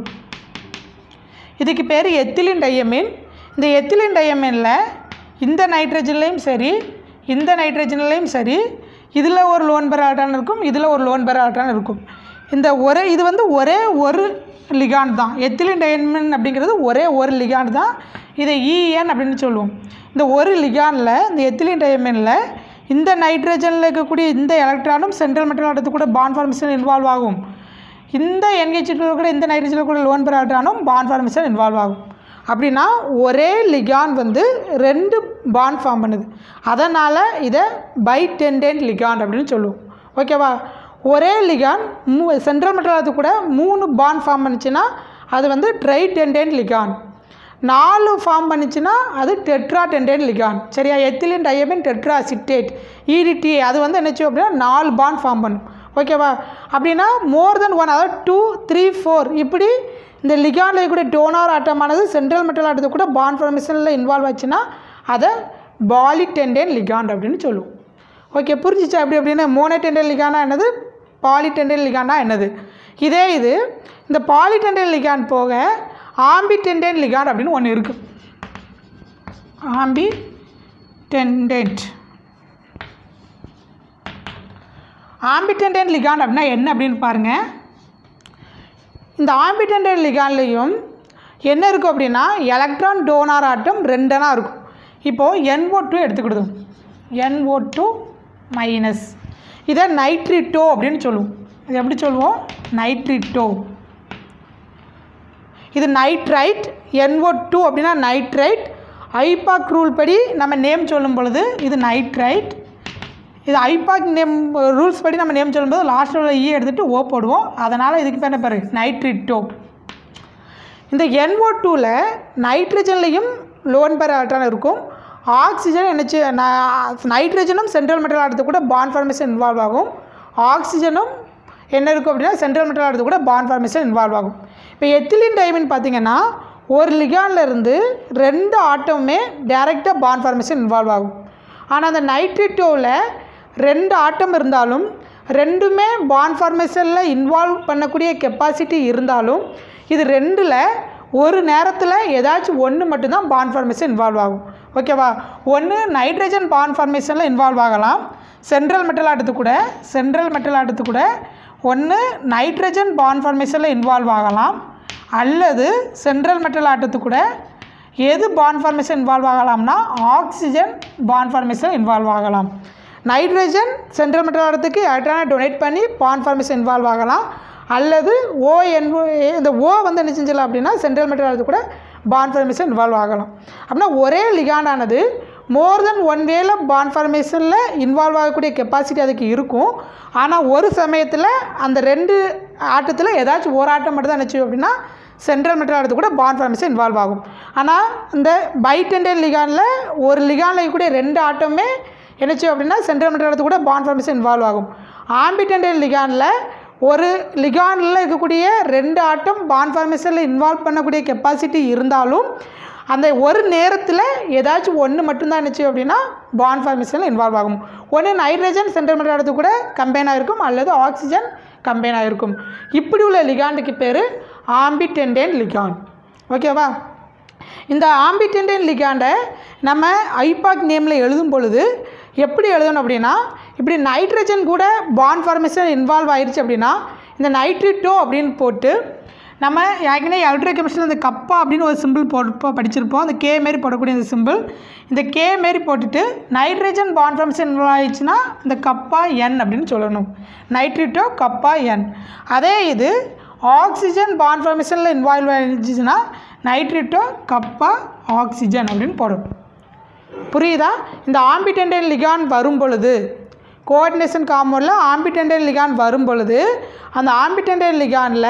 S1: இதுக்கு பேர் எத்திலின் டையமின் இந்த எத்திலின் டையமினில் இந்த நைட்ரஜன்லேயும் சரி இந்த நைட்ரஜன்லேயும் சரி இதில் ஒரு லோன் பெர் ஆல்ட்ரான் இருக்கும் இதில் ஒரு லோன் பெர் ஆல்ட்ரான் இருக்கும் இந்த ஒரே இது வந்து ஒரே ஒரு லிகாண்ட் தான் எத்திலின் டையமின் அப்படிங்கிறது ஒரே ஒரு லிகாண்ட் தான் இதை இஎன் அப்படின்னு சொல்லுவோம் இந்த ஒரு லிகானில் இந்த எத்திலின் டையமினில் இந்த நைட்ரஜனில் இருக்கக்கூடிய இந்த எலக்ட்ரானும் சென்ட்ரல் மெட்டல் ஆட்டத்து கூட பாண்ட் ஃபார்மேஷன் இன்வால்வ் ஆகும் இந்த என்கேஜ் கூட இந்த நைட்ரஜனில் கூட லோன் பெர் ஆல்ட்ரானும் பாண்ட் ஃபார்மேஷன் இன்வால்வ் ஆகும் அப்படின்னா ஒரே லிகான் வந்து ரெண்டு பாண்ட் ஃபார்ம் பண்ணுது அதனால் இதை பை டெண்டன்ட் லிகான் அப்படின்னு சொல்லுவோம் ஓகேவா ஒரே லிகான் மூ சென்ட்ரல் மெட்டலாத்து கூட மூணு பாண்ட் ஃபார்ம் பண்ணுச்சுன்னா அது வந்து ட்ரை டெண்டன்ட் லிகான் நாலு ஃபார்ம் பண்ணிச்சுன்னா அது டெட்ரா டெண்டன்ட் லிகான் சரியா எத்திலின் டயபின் டெட்ரா சிட்டேட் இடிடி அது வந்து என்னச்சு அப்படின்னா நாலு பாண்ட் ஃபார்ம் பண்ணும் ஓகேவா அப்படின்னா மோர் தென் ஒன் அதாவது டூ த்ரீ ஃபோர் இப்படி இந்த லிகானில் இருக்கக்கூடிய டோனார் ஆட்டமானது சென்ட்ரல் மெட்டல் ஆட்டத்தை கூட பாண்ட் ஃபார்மேஷனில் இன்வால்வ் ஆச்சுன்னா அதை பாலிடெண்டேன் லிகாண்ட் அப்படின்னு சொல்லுவோம் ஓகே புரிஞ்சிச்சா அப்படி அப்படின்னு மோனோடெண்டல் லிகானா என்னது பாலிடெண்டல் லிகானா என்னது இதே இது இந்த பாலிடெண்டல் லிகான் போக ஆம்பிடெண்டேன் லிகாண்ட் அப்படின்னு ஒன்று இருக்குது ஆம்பி டெண்டன்ட் ஆம்பிடெண்டன்ட் லிகாண்ட் அப்படின்னா என்ன அப்படின்னு பாருங்கள் இந்த ஆம்பிடெண்டன்ட் லிகான்லேயும் என்ன இருக்கும் அப்படின்னா எலக்ட்ரான் டோனார் ஆட்டம் ரெண்டனா இருக்கும் இப்போது என்ஓ டூ எடுத்துக்கிடுதும் என்ஓ டூ மைனஸ் இதை நைட்ரிட்டோ அப்படின்னு சொல்லுவோம் இது எப்படி சொல்லுவோம் நைட்ரிட்டோ இது நைட்ரைட் என்ஓ டூ அப்படின்னா நைட்ரைட் ஐபாக் ரூல் படி நம்ம நேம் சொல்லும் பொழுது இது நைட்ரைட் இது ஐபாக் நேம் ரூல்ஸ் படி நம்ம நேம் சொல்லும்போது லாஸ்ட்டில் உள்ள ஈ எடுத்துகிட்டு ஓ போடுவோம் அதனால் இதுக்கு பேர் என்ன பேர் நைட்ரிட்டோ இந்த என்ஓ டூவில் நைட்ரஜன்லேயும் லோன் பேர் எலக்ட்ரான் இருக்கும் ஆக்சிஜன் என்னச்சு நைட்ரஜனும் சென்ட்ரல் மெட்டல் ஆட்டத்து கூட பாண்ட் ஃபார்மேஷன் இன்வால்வ் ஆகும் ஆக்சிஜனும் என்ன இருக்கும் அப்படின்னா சென்ட்ரல் மெட்டல் ஆட்டத்து கூட பாண்ட் ஃபார்மேஷன் இன்வால்வ் ஆகும் இப்போ எத்திலின் டைமின் பார்த்தீங்கன்னா ஒரு லிகான்ல இருந்து ரெண்டு ஆட்டமுமே டைரெக்டாக பாண்ட் ஃபார்மேஷன் இன்வால்வ் ஆகும் ஆனால் அந்த நைட்ரிட்டோவில் ரெண்டு ஆட்டம் இருந்தாலும் ரெண்டுமே பாண்ட் ஃபார்மேஷனில் இன்வால்வ் பண்ணக்கூடிய கெப்பாசிட்டி இருந்தாலும் இது ரெண்டில் ஒரு நேரத்தில் ஏதாச்சும் ஒன்று மட்டும்தான் பாண்ட் ஃபார்மேஷன் இன்வால்வ் ஆகும் ஓகேவா ஒன்று நைட்ரஜன் பாண்ட் ஃபார்மேஷனில் இன்வால்வ் ஆகலாம் சென்ட்ரல் மெட்டல் ஆட்டத்து கூட சென்ட்ரல் மெட்டல் ஆட்டத்து கூட ஒன்று நைட்ரஜன் பாண்ட் ஃபார்மேஷனில் இன்வால்வ் ஆகலாம் அல்லது சென்ட்ரல் மெட்டல் ஆட்டத்து கூட எது பாண்ட் ஃபார்மேஷன் இன்வால்வ் ஆகலாம்னா ஆக்சிஜன் பாண்ட் ஃபார்மேஷன் இன்வால்வ் ஆகலாம் நைட்ரஜன் சென்ட்ரல் மெட்டல் ஆட்டத்துக்கு எலக்ட்ரானை டொனேட் பண்ணி பாண்ட் ஃபார்மேஷன் இன்வால்வ் ஆகலாம் அல்லது ஓ என் இந்த ஓ வந்து என்ன செஞ்சலாம் அப்படின்னா சென்ட்ரல் மெட்டல் ஆட்டத்து கூட பாண்ட் ஃபார்மேஷன் இன்வால்வ் ஆகலாம் அப்படின்னா ஒரே லிகாண்டானது மோர் தென் ஒன் வேல பாண்ட் ஃபார்மேஷனில் இன்வால்வ் ஆகக்கூடிய கெப்பாசிட்டி அதுக்கு இருக்கும் ஆனால் ஒரு சமயத்தில் அந்த ரெண்டு ஆட்டத்தில் ஏதாச்சும் ஒரு ஆட்டம் மட்டும் தான் நினச்சி அப்படின்னா சென்ட்ரல் மெட்டல் ஆட்டத்து கூட பாண்ட் ஃபார்மேஷன் இன்வால்வ் ஆகும் ஆனால் இந்த பைடெண்டல் லிகானில் ஒரு லிகானில் கூட ரெண்டு ஆட்டமே என்னச்சு அப்படின்னா சென்ட்ரல் மெட்டல் ஆட்டத்து கூட பாண்ட் ஃபார்மேஷன் இன்வால்வ் ஆகும் ஆம்பிடெண்டல் லிகானில் ஒரு லிகானில் இருக்கக்கூடிய ரெண்டு ஆட்டம் பாண்ட் ஃபார்மேஷனில் இன்வால்வ் பண்ணக்கூடிய கெப்பாசிட்டி இருந்தாலும் அந்த ஒரு நேரத்தில் ஏதாச்சும் ஒன்று மட்டும்தான் என்னச்சு அப்படின்னா பாண்ட் ஃபார்மேஷனில் இன்வால்வ் ஆகும் ஒன்று நைட்ரஜன் சென்ட்ரல் மெட்டல் ஆட்டத்து கூட கம்பைன் ஆகிருக்கும் அல்லது ஆக்சிஜன் கம்பைன் ஆகிருக்கும் இப்படி உள்ள லிகாண்டுக்கு பேர் ஆம்பிடெண்டேன் லிகாண்ட் ஓகேவா இந்த ஆம்பிடெண்டேன் லிகாண்டை நம்ம ஐபாக் நேமில் எழுதும் பொழுது எப்படி எழுதணும் அப்படின்னா இப்படி நைட்ரஜன் கூட பாண்ட் ஃபார்மேஷன் இன்வால்வ் ஆயிருச்சு அப்படின்னா இந்த நைட்ரிட்டோ அப்படின்னு போட்டு நம்ம ஏற்கனவே எலக்ட்ரிக் கெமிஸ்ட்ரியில் இந்த கப்பா அப்படின்னு ஒரு சிம்பிள் போட்டு படிச்சிருப்போம் அந்த கே மாரி போடக்கூடிய இந்த சிம்பிள் இந்த கே மாரி போட்டுட்டு நைட்ரஜன் பாண்ட் ஃபார்மேஷன் இன்வால்வ் ஆயிடுச்சுன்னா இந்த கப்பா என் அப்படின்னு சொல்லணும் நைட்ரிட்டோ கப்பா என் அதே இது ஆக்சிஜன் பாண்ட் ஃபார்மேஷனில் இன்வால்வ் ஆயிடுச்சுன்னா நைட்ரிட்டோ கப்பா ஆக்சிஜன் அப்படின்னு போடணும் புரியுதா இந்த ஆம்பிடெண்டல் லிகான் வரும் பொழுது கோஆர்டினேஷன் காம்பவுண்டில் ஆம்பிடெண்டல் லிகான் வரும் பொழுது அந்த ஆம்பிடெண்டல் லிகானில்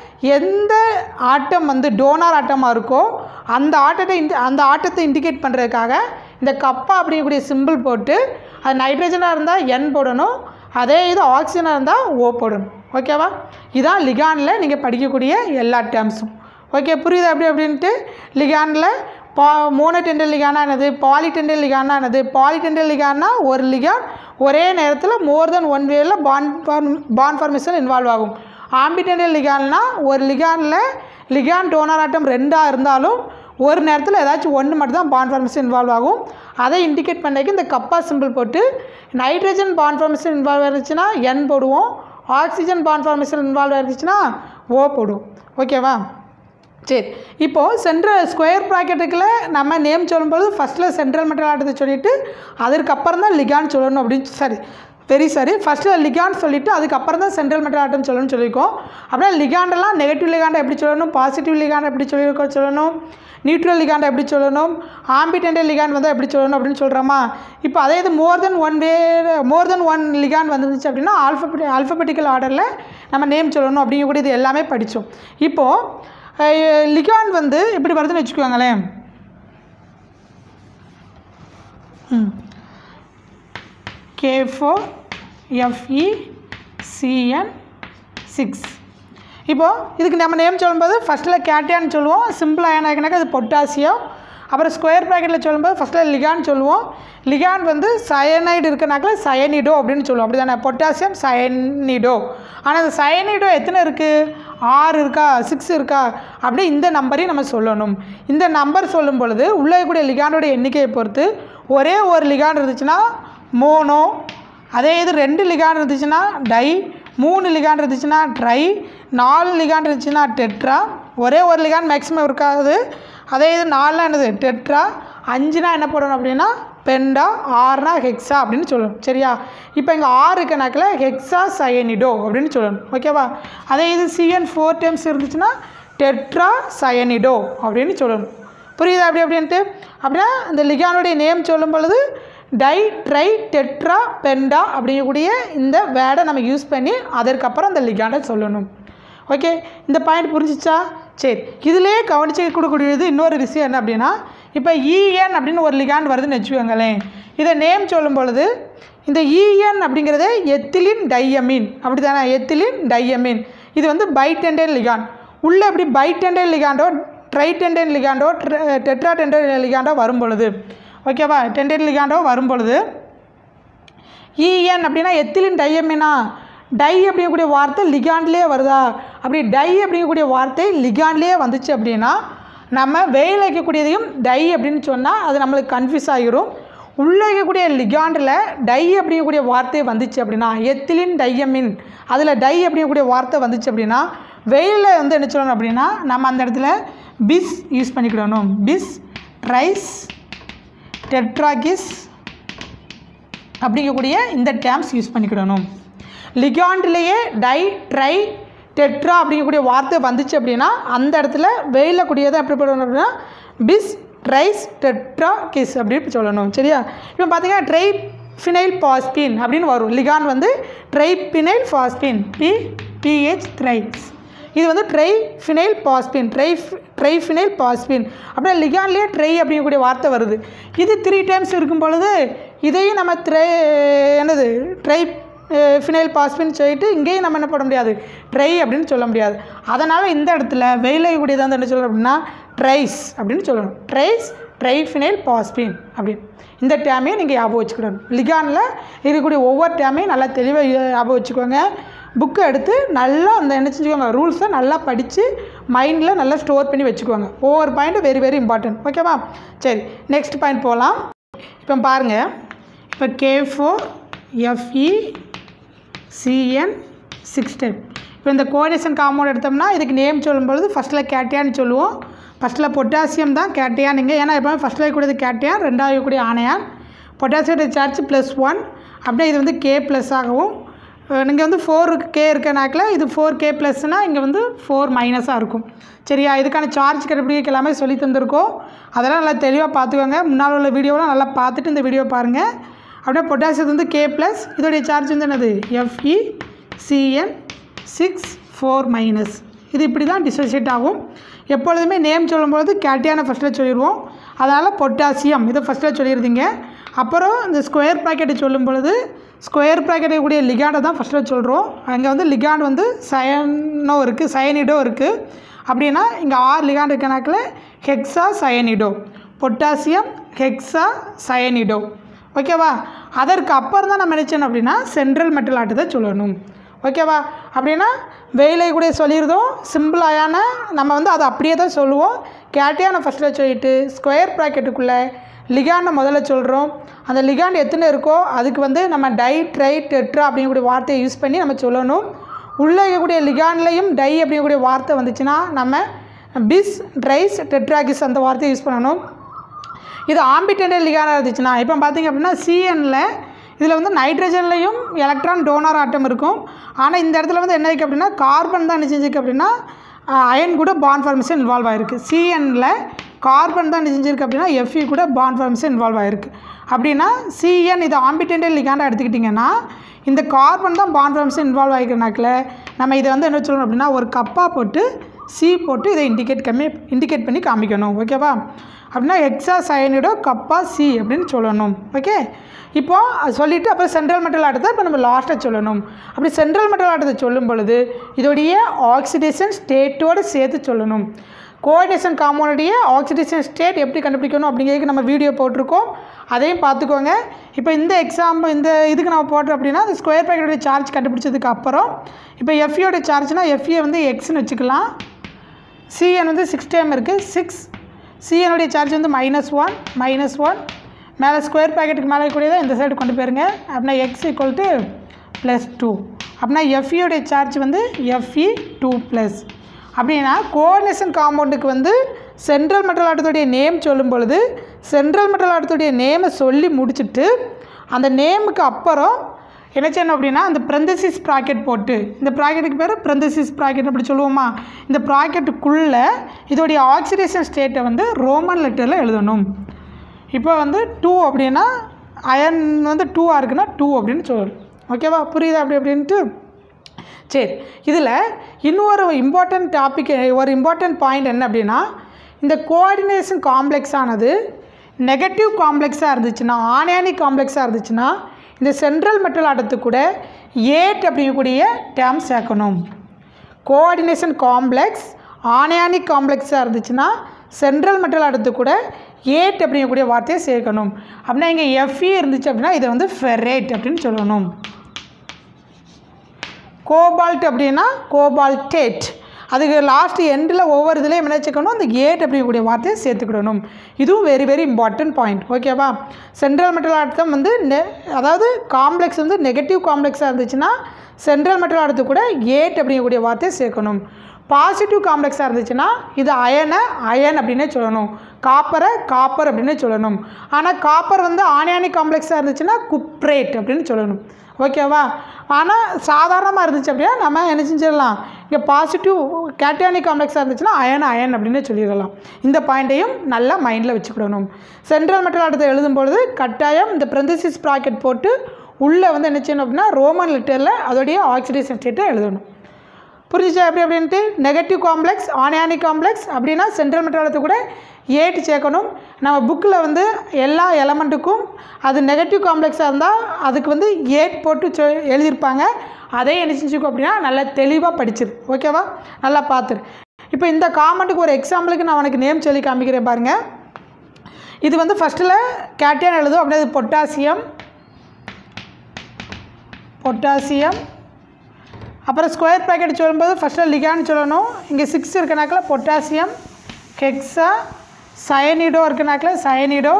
S1: எந்த ஆட்டம் வந்து டோனார் ஆட்டமாக இருக்கோ அந்த ஆட்டத்தை இண்டி அந்த ஆட்டத்தை இண்டிகேட் பண்ணுறதுக்காக இந்த கப்பா அப்படிங்கக்கூடிய சிம்பிள் போட்டு அது நைட்ரஜனாக இருந்தால் என் போடணும் அதே இது ஆக்சிஜனாக இருந்தால் ஓ போடணும் ஓகேவா இதான் லிகானில் நீங்கள் படிக்கக்கூடிய எல்லா டேர்ம்ஸும் ஓகே புரியுது அப்படி அப்படின்ட்டு லிகானில் பா மோனோடெண்டல் லிகானா என்னது பாலிடெண்டல் லிகானா என்னது பாலிடெண்டல் லிகான்னா ஒரு லிகான் ஒரே நேரத்தில் மோர் தென் ஒன் வேல bond form bond formation involve ஆகும் ஆம்பிடெண்டல் லிகான்னா ஒரு லிகானில் லிகான் டோனர் ஆட்டம் ரெண்டாக இருந்தாலும் ஒரு நேரத்தில் ஏதாச்சும் ஒன்று மட்டும் தான் பாண்ட் ஃபார்மேஷன் இன்வால்வ் ஆகும் அதை இண்டிகேட் பண்ணக்கு இந்த கப்பா சிம்பிள் போட்டு நைட்ரஜன் பாண்ட் ஃபார்மேஷன் இன்வால்வ் ஆயிருச்சுன்னா என் போடுவோம் ஆக்சிஜன் பாண்ட் ஃபார்மேஷன் இன்வால்வ் ஆயிருச்சுன்னா ஓ போடுவோம் ஓகேவா சரி இப்போது சென்ட்ரல் ஸ்கொயர் ப்ராக்கெட்டுக்குள்ள நம்ம நேம் சொல்லும்போது ஃபஸ்ட்டில் சென்ட்ரல் மெட்டல் ஆட்டத்தை சொல்லிவிட்டு அதுக்கப்புறம் தான் லிகான் சொல்லணும் அப்படின்னு சரி வெரி சரி ஃபஸ்ட்டில் லிகான் சொல்லிவிட்டு அதுக்கப்புறம் தான் சென்ட்ரல் மெட்டல் ஆட்டம் சொல்லணும்னு சொல்லியிருக்கோம் அப்படியே லிகாண்டெல்லாம் நெகட்டிவ் லிகாண்டை எப்படி சொல்லணும் பாசிட்டிவ் லிகாண்டை எப்படி சொல்லியிருக்கோம் சொல்லணும் நியூட்ரல் லிகாண்டை எப்படி சொல்லணும் ஆம்பிடென்டல் லிகான் வந்தால் எப்படி சொல்லணும் அப்படின்னு சொல்கிறோமா இப்போ அதே இது மோர் தென் ஒன் வே மோர் தென் ஒன் லிகான் வந்துருந்துச்சு அப்படின்னா ஆல்ஃபபெட்டி ஆல்ஃபபெட்டிக்கல் ஆர்டரில் நம்ம நேம் சொல்லணும் அப்படிங்கக்கூடிய இது எல்லாமே படித்தோம் இப்போது லிகான் வந்து இப்படி வருதுன்னு வச்சுக்கோங்களேன் ம் K four F E C N six இப்போது இதுக்கு நம்ம நேம் சொல்லும்போது ஃபஸ்ட்டில் கேட்டியான்னு சொல்லுவோம் சிம்பிள் அயனாக்கினாக்கா அது பொட்டாசியம் அப்புறம் ஸ்கொயர் ப்ராக்கெட்டில் சொல்லும்போது ஃபஸ்ட்டில் லிகான் சொல்லுவோம் லிகான் வந்து சயனைடு இருக்கனாக்கல சயனிடோ அப்படின்னு சொல்லுவோம் அப்படி தானே பொட்டாசியம் சயனிடோ ஆனால் அந்த சயனிடோ எத்தனை இருக்குது ஆறு இருக்கா சிக்ஸ் இருக்கா அப்படி இந்த நம்பரையும் நம்ம சொல்லணும் இந்த நம்பர் சொல்லும் பொழுது உள்ளே இருக்கக்கூடிய லிகானோட எண்ணிக்கையை பொறுத்து ஒரே ஒரு லிகான் இருந்துச்சுன்னா மோனோ அதே இது ரெண்டு லிகான் இருந்துச்சுன்னா டை மூணு லிகான் இருந்துச்சுன்னா ட்ரை நாலு லிகான் இருந்துச்சுன்னா டெட்ரா ஒரே ஒரு லிகான் மேக்ஸிமம் இருக்காது அதே இது நாலுனா என்னது டெட்ரா அஞ்சுனா என்ன போடணும் அப்படின்னா பெண்டா ஆறுனா ஹெக்ஸா அப்படின்னு சொல்லணும் சரியா இப்போ இங்கே ஆறு கணக்கில் ஹெக்ஸா சயனிடோ அப்படின்னு சொல்லணும் ஓகேவா அதே இது சிஎன் ஃபோர் டைம்ஸ் இருந்துச்சுன்னா டெட்ரா சயனிடோ அப்படின்னு சொல்லணும் புரியுதா அப்படி அப்படின்ட்டு அப்படின்னா இந்த லிகானுடைய நேம் சொல்லும் பொழுது டை ட்ரை டெட்ரா பெண்டா அப்படிங்கக்கூடிய இந்த வேர்டை நம்ம யூஸ் பண்ணி அதற்கப்புறம் அந்த லிகாண்டை சொல்லணும் ஓகே இந்த பாயிண்ட் புரிஞ்சிச்சா சரி இதிலே கவனிச்சு கொடுக்கக்கூடியது இன்னொரு விஷயம் என்ன அப்படின்னா இப்போ இஎன் அப்படின்னு ஒரு லிகாண்ட் வருதுன்னு வச்சுக்கோங்களேன் இதை நேம் சொல்லும் பொழுது இந்த இஎன் அப்படிங்கிறது எத்திலின் டையமீன் அப்படி தானே எத்திலின் டையமீன் இது வந்து பைடெண்டல் லிகாண்ட் உள்ளே எப்படி பைடெண்டல் லிகாண்டோ ட்ரைடெண்டல் லிகாண்டோ டெட்ரா டெண்டல் லிகாண்டோ வரும் பொழுது ஓகேவா டெண்டல் லிகாண்டோ வரும் பொழுது இஎன் அப்படின்னா எத்திலின் டையமீனா டை அப்படிங்கக்கூடிய வார்த்தை லிகாண்ட்லேயே வருதா அப்படி டை அப்படிங்கக்கூடிய வார்த்தை லிகாண்ட்லேயே வந்துச்சு அப்படின்னா நம்ம வெயில் வைக்கக்கூடியதையும் டை அப்படின்னு சொன்னால் அது நம்மளுக்கு கன்ஃபியூஸ் ஆகிரும் உள்ளே இருக்கக்கூடிய லிகாண்டில் டை அப்படிங்கக்கூடிய வார்த்தை வந்துச்சு அப்படின்னா எத்திலின் டையமின் அதில் டை அப்படிங்கக்கூடிய வார்த்தை வந்துச்சு அப்படின்னா வெயிலில் வந்து என்ன சொல்லணும் அப்படின்னா நம்ம அந்த இடத்துல பிஸ் யூஸ் பண்ணிக்கிடணும் பிஸ் ட்ரைஸ் டெட்ராகிஸ் அப்படிங்கக்கூடிய இந்த டேர்ம்ஸ் யூஸ் பண்ணிக்கிடணும் லிகாண்ட்லேயே டை ட்ரை டெட்ரா அப்படிங்கக்கூடிய வார்த்தை வந்துச்சு அப்படின்னா அந்த இடத்துல வெயிலில் கூடியதை எப்படி பண்ணணும் அப்படின்னா பிஸ் ட்ரைஸ் டெட்ரா கிஸ் அப்படின்னு சொல்லணும் சரியா இப்போ பார்த்தீங்கன்னா ட்ரை ஃபினைல் பாஸ்பின் அப்படின்னு வரும் லிகான் வந்து triphenylphosphine P P H thrice இது வந்து triphenylphosphine tri triphenylphosphine அப்படியே லிகான்லேயே ட்ரை அப்படிங்கக்கூடிய வார்த்தை வருது இது த்ரீ டைம்ஸ் இருக்கும் பொழுது இதையும் நம்ம ட்ரை என்னது ட்ரை ஃபினைல் பாஸ்பின் சொல்லிட்டு இங்கேயும் நம்ம என்ன பண்ண முடியாது ட்ரை அப்படின்னு சொல்ல முடியாது அதனால் இந்த இடத்துல வெயிலைக்கூடியது வந்து என்ன சொல்லணும் அப்படின்னா ட்ரைஸ் அப்படின்னு சொல்லணும் ட்ரைஸ் ட்ரை ஃபினைல் பாஸ்பின் அப்படின்னு இந்த டேமையும் நீங்கள் ஞாபகம் வச்சுக்கிடணும் லிகானில் இருக்கக்கூடிய ஒவ்வொரு டேமையும் நல்லா தெளிவாக ஞாபகம் வச்சுக்கோங்க புக்கை எடுத்து நல்லா அந்த என்ன செஞ்சுக்கோங்க ரூல்ஸை நல்லா படித்து மைண்டில் நல்லா ஸ்டோர் பண்ணி வச்சுக்கோங்க ஒவ்வொரு பாயிண்ட்டும் வெரி வெரி இம்பார்ட்டன்ட் ஓகேவா சரி நெக்ஸ்ட் பாயிண்ட் போகலாம் இப்போ பாருங்கள் இப்போ K four F E C N six ten இப்போ இந்த கோஆர்டினேஷன் காம்பவுண்ட் எடுத்தோம்னா இதுக்கு நேம் சொல்லும்பொழுது ஃபஸ்ட்டில் கேட்டியான்னு சொல்லுவோம் ஃபஸ்ட்டில் பொட்டாசியம் தான் கேட்டியான் நீங்கள் ஏன்னா எப்போவுமே ஃபஸ்ட்டில் கூடியது கேட்டியான் ரெண்டாவது கூடிய ஆணையான் பொட்டாசியோட சார்ஜ் ப்ளஸ் ஒன் அப்படியே இது வந்து கே ப்ளஸ் ஆகவும் நீங்கள் வந்து ஃபோர் கே இருக்கனாக்கில் இது ஃபோர் கே ப்ளஸ்னால் இங்கே வந்து ஃபோர் மைனஸாக இருக்கும் சரியா இதுக்கான சார்ஜ் கண்டுபிடிக்க எல்லாமே சொல்லி தந்திருக்கோம் அதெல்லாம் நல்லா தெளிவாக பார்த்துக்கோங்க முன்னால் உள்ள வீடியோலாம் நல்லா பார்த்துட்டு இந்த வீடியோ பாருங்கள் அப்படியே பொட்டாசியம் வந்து கே ப்ளஸ் இதோடைய சார்ஜ் வந்து என்னது F E C N six four minus இது இப்படி தான் டிசோசியேட் ஆகும் எப்பொழுதுமே நேம் சொல்லும்போது கேட்டியான ஃபஸ்ட்டில் சொல்லிடுவோம் அதனால் பொட்டாசியம் இதை ஃபஸ்ட்டில் சொல்லியிருந்தீங்க அப்புறம் இந்த ஸ்கொயர் ப்ராக்கெட்டை சொல்லும் பொழுது ஸ்கொயர் ப்ராக்கெட்டை கூடிய லிகாண்டை தான் ஃபஸ்ட்டில் சொல்கிறோம் அங்கே வந்து லிகாண்ட் வந்து சயனோ இருக்குது சயனிடோ இருக்குது அப்படின்னா இங்கே ஆறு லிகாண்ட் இருக்கனாக்கில் hexacyanido potassium hexacyanido ஓகேவா அதற்கு அப்புறம் தான் நம்ம நினச்சோம் அப்படின்னா சென்ட்ரல் மெட்டல் ஆட்டு தான் சொல்லணும் ஓகேவா அப்படின்னா வெயிலை கூட சொல்லியிருந்தோம் சிம்பிளாயான நம்ம வந்து அதை அப்படியே தான் சொல்லுவோம் கேட்டியான ஃபஸ்ட்டில் சொல்லிட்டு ஸ்கொயர் ப்ராக்கெட்டுக்குள்ளே லிகாண்டை முதல்ல சொல்கிறோம் அந்த லிகாண்ட் எத்தனை இருக்கோ அதுக்கு வந்து நம்ம டை ட்ரை டெட்ரா அப்படிங்கக்கூடிய வார்த்தையை யூஸ் பண்ணி நம்ம சொல்லணும் உள்ளே இருக்கக்கூடிய லிகான்லேயும் டை அப்படிங்கக்கூடிய வார்த்தை வந்துச்சுன்னா நம்ம பிஸ் ட்ரைஸ் டெட்ராகிஸ் அந்த வார்த்தையை யூஸ் பண்ணணும் இது ஆம்பிடென்டல் லிகானாக இருந்துச்சுன்னா இப்போ பார்த்தீங்க அப்படின்னா சிஎனில் இதில் வந்து நைட்ரஜன்லேயும் எலக்ட்ரான் டோனர் ஆட்டம் இருக்கும் ஆனால் இந்த இடத்துல வந்து என்ன இருக்குது அப்படின்னா கார்பன் தான் என்ன செஞ்சிருக்கு அப்படின்னா அயன் கூட பாண்ட் ஃபார்மேஷன் இன்வால்வ் ஆகிருக்கு சிஎனில் கார்பன் தான் என்ன செஞ்சிருக்கு அப்படின்னா எஃப்இ கூட பாண்ட் ஃபார்மேஷன் இன்வால்வ் ஆகிருக்கு அப்படின்னா சிஎன் இது ஆம்பிடென்டல் லிகாண்டாக எடுத்துக்கிட்டிங்கன்னா இந்த கார்பன் தான் பாண்ட் ஃபார்மேஷன் இன்வால்வ் ஆகிக்கிறனாக்கில் நம்ம இதை வந்து என்ன சொல்லணும் அப்படின்னா ஒரு கப்பாக போட்டு சி போட்டு இதை இண்டிகேட் கம்மி இண்டிகேட் பண்ணி காமிக்கணும் ஓகேவா அப்படின்னா எக்ஸா சயனிடோ கப்பா சி அப்படின்னு சொல்லணும் ஓகே இப்போ அது சொல்லிவிட்டு அப்புறம் சென்ட்ரல் மெட்டல் ஆட்டத்தை இப்போ நம்ம லாஸ்ட்டாக சொல்லணும் அப்படி சென்ட்ரல் மெட்டல் ஆட்டத்தை சொல்லும் பொழுது இதோடைய ஆக்சிடேஷன் ஸ்டேட்டோடு சேர்த்து சொல்லணும் கோஆர்டினேஷன் காம்பவுண்டுடைய ஆக்சிடேஷன் ஸ்டேட் எப்படி கண்டுபிடிக்கணும் அப்படிங்கிறதுக்கு நம்ம வீடியோ போட்டிருக்கோம் அதையும் பார்த்துக்கோங்க இப்போ இந்த எக்ஸாம்பிள் இந்த இதுக்கு நம்ம போட்டோம் அப்படின்னா அந்த ஸ்கொயர் பேக்கெட்டோட சார்ஜ் கண்டுபிடிச்சதுக்கு அப்புறம் இப்போ எஃப்இயோட சார்ஜ்னால் எஃப்இயை வந்து எக்ஸ்னு வச்சுக்கலாம் சிஎன் வந்து சிக்ஸ் டைம் இருக்குது சிக்ஸ் சிஎனுடைய சார்ஜ் வந்து மைனஸ் ஒன் மைனஸ் ஒன் மேலே ஸ்கொயர் பேக்கெட்டுக்கு மேலே கூடியதை இந்த சைடு கொண்டு போயிருங்க அப்படின்னா X equal to plus two அப்படின்னா எஃப்இயோடைய சார்ஜ் வந்து எஃப்இ டூ ப்ளஸ் அப்படின்னா கோஆர்டினேஷன் காம்பவுண்டுக்கு வந்து சென்ட்ரல் மெட்டல் ஆட்டத்துடைய நேம் சொல்லும் பொழுது சென்ட்ரல் மெட்டல் ஆட்டத்துடைய நேமை சொல்லி முடிச்சுட்டு அந்த நேமுக்கு அப்புறம் என்ன செய்யணும் அப்படின்னா அந்த ப்ரெந்தசிஸ் ப்ராக்கெட் போட்டு இந்த ப்ராக்கெட்டுக்கு பேர் ப்ரெந்தசிஸ் ப்ராக்கெட் அப்படி சொல்லுவோமா இந்த ப்ராக்கெட்டுக்குள்ளே இதோடைய ஆக்சிடேஷன் ஸ்டேட்டை வந்து ரோமன் லெட்டரில் எழுதணும் இப்போ வந்து டூ அப்படின்னா அயன் வந்து டூவாக இருக்குன்னா டூ அப்படின்னு சொல்லணும் ஓகேவா புரியுதா அப்படி அப்படின்ட்டு சரி இதில் இன்னொரு இம்பார்ட்டன்ட் டாபிக் ஒரு இம்பார்ட்டன்ட் பாயிண்ட் என்ன அப்படின்னா இந்த கோஆர்டினேஷன் காம்ப்ளெக்ஸ் ஆனது நெகட்டிவ் காம்ப்ளெக்ஸாக இருந்துச்சுன்னா ஆனியானிக் காம்ப்ளெக்ஸாக இருந்துச்சுன்னா இந்த சென்ட்ரல் மெட்டல் ஆட்டத்துக்கு கூட ஏட் அப்படிங்கக்கூடிய டேம் சேர்க்கணும் கோஆர்டினேஷன் காம்ப்ளெக்ஸ் ஆனியானிக் காம்ப்ளெக்ஸாக இருந்துச்சுன்னா சென்ட்ரல் மெட்டல் ஆட்டத்துக்கு கூட ஏட் அப்படிங்கக்கூடிய வார்த்தையை சேர்க்கணும் அப்படின்னா இங்கே எஃப்இ இருந்துச்சு அப்படின்னா இதை வந்து ஃபெரேட் அப்படின்னு சொல்லணும் கோபால்ட் அப்படின்னா கோபால்டேட் அதுக்கு லாஸ்ட் எண்டில் ஒவ்வொரு இதுலேயும் என்ன வச்சுக்கணும் அந்த ஏட் அப்படிங்கக்கூடிய வார்த்தையை சேர்த்துக்கிடணும் இதுவும் வெரி வெரி இம்பார்ட்டன்ட் பாயிண்ட் ஓகேவா சென்ட்ரல் மெட்டல் ஆட்டம் வந்து நெ அதாவது காம்ப்ளெக்ஸ் வந்து நெகட்டிவ் காம்ப்ளெக்ஸாக இருந்துச்சுன்னா சென்ட்ரல் மெட்டல் ஆட்டத்துக்கு கூட ஏட் அப்படிங்கக்கூடிய வார்த்தையை சேர்க்கணும் பாசிட்டிவ் காம்ப்ளெக்ஸாக இருந்துச்சுன்னா இது அயனை அயன் அப்படின்னே சொல்லணும் காப்பரை காப்பர் அப்படின்னு சொல்லணும் ஆனால் காப்பர் வந்து ஆனியானிக் காம்ப்ளெக்ஸாக இருந்துச்சுன்னா குப்ரேட் அப்படின்னு சொல்லணும் ஓகேவா ஆனால் சாதாரணமாக இருந்துச்சு அப்படின்னா நம்ம என்ன செஞ்சிடலாம் இங்கே பாசிட்டிவ் கேட்டியானிக் காம்ப்ளெக்ஸாக இருந்துச்சுன்னா அயன் அயன் அப்படின்னு சொல்லிடலாம் இந்த பாயிண்ட்டையும் நல்லா மைண்டில் வச்சுக்கிடணும் சென்ட்ரல் மெட்டல் ஆட்டத்தை எழுதும்பொழுது கட்டாயம் இந்த பிரந்தசிஸ் ப்ராக்கெட் போட்டு உள்ளே வந்து என்ன செய்யணும் அப்படின்னா ரோமன் லிட்டரில் அதோடைய ஆக்சிடேஷன் ஸ்டேட்டை எழுதணும் புரிஞ்சுச்சா எப்படி அப்படின்ட்டு நெகட்டிவ் காம்ப்ளெக்ஸ் ஆனியானிக் காம்ப்ளெக்ஸ் அப்படின்னா சென்ட்ரல் மெட்டாலத்தை கூட ஏட்டு சேர்க்கணும் நம்ம புக்கில் வந்து எல்லா எலமெண்ட்டுக்கும் அது நெகட்டிவ் காம்ப்ளெக்ஸாக இருந்தால் அதுக்கு வந்து ஏட் போட்டு சொ எழுதியிருப்பாங்க அதே என்ன செஞ்சுக்கோ அப்படின்னா நல்லா தெளிவாக படிச்சிரு ஓகேவா நல்லா பார்த்துரு இப்போ இந்த காமெண்ட்டுக்கு ஒரு எக்ஸாம்பிளுக்கு நான் உனக்கு நேம் சொல்லி காமிக்கிறேன் பாருங்கள் இது வந்து ஃபஸ்ட்டில் கேட்டியான் எழுதும் அப்படியே பொட்டாசியம் பொட்டாசியம் அப்புறம் ஸ்கொயர் பேக்கெட் சொல்லும்போது ஃபஸ்ட்டு லிகான்னு சொல்லணும் இங்கே சிக்ஸ் இருக்கனாக்கில் பொட்டாசியம் ஹெக்ஸா சயனிடோ இருக்கனாக்கில் சயனிடோ